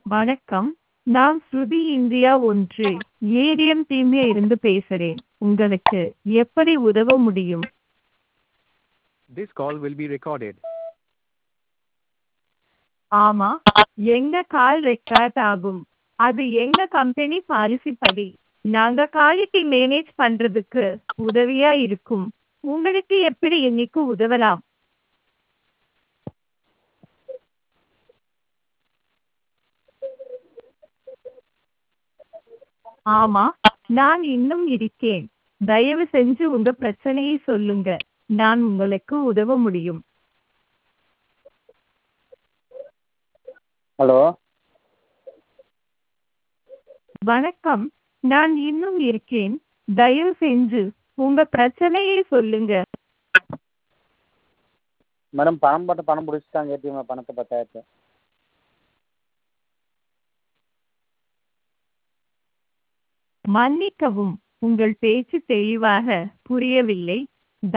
வணக்கம் நான் ஸ்ருதி இந்தியா ஒன்று ஏடிஎம் டீம்ல இருந்து பேசுறேன் உங்களுக்கு எப்படி உதவ முடியும் This call will be recorded. ஆமா எங்க கால் ரெக்கார்ட் ஆகும் அது எங்க கம்பெனி பாலிசி படி நாங்க காலிட்டி மேனேஜ் பண்றதுக்கு உதவியா இருக்கும் உங்களுக்கு எப்படி இன்னைக்கு உதவலாம் ஆமா நான் இன்னும் இருக்கேன் தயவு செஞ்சு உங்க பிரச்சனையை சொல்லுங்க நான் உங்களுக்கு உதவ முடியும் ஹலோ வணக்கம் நான் இன்னும் இருக்கேன் தயவு செஞ்சு உங்க பிரச்சனையை சொல்லுங்க மேடம் பணம் போட்ட பணம் பிடிச்சிட்டாங்க ஏடிஎம்ல பணத்தை பத்தாயிரத்தை மன்னிக்கவும் உங்கள் பேச்சு தெளிவாக புரியவில்லை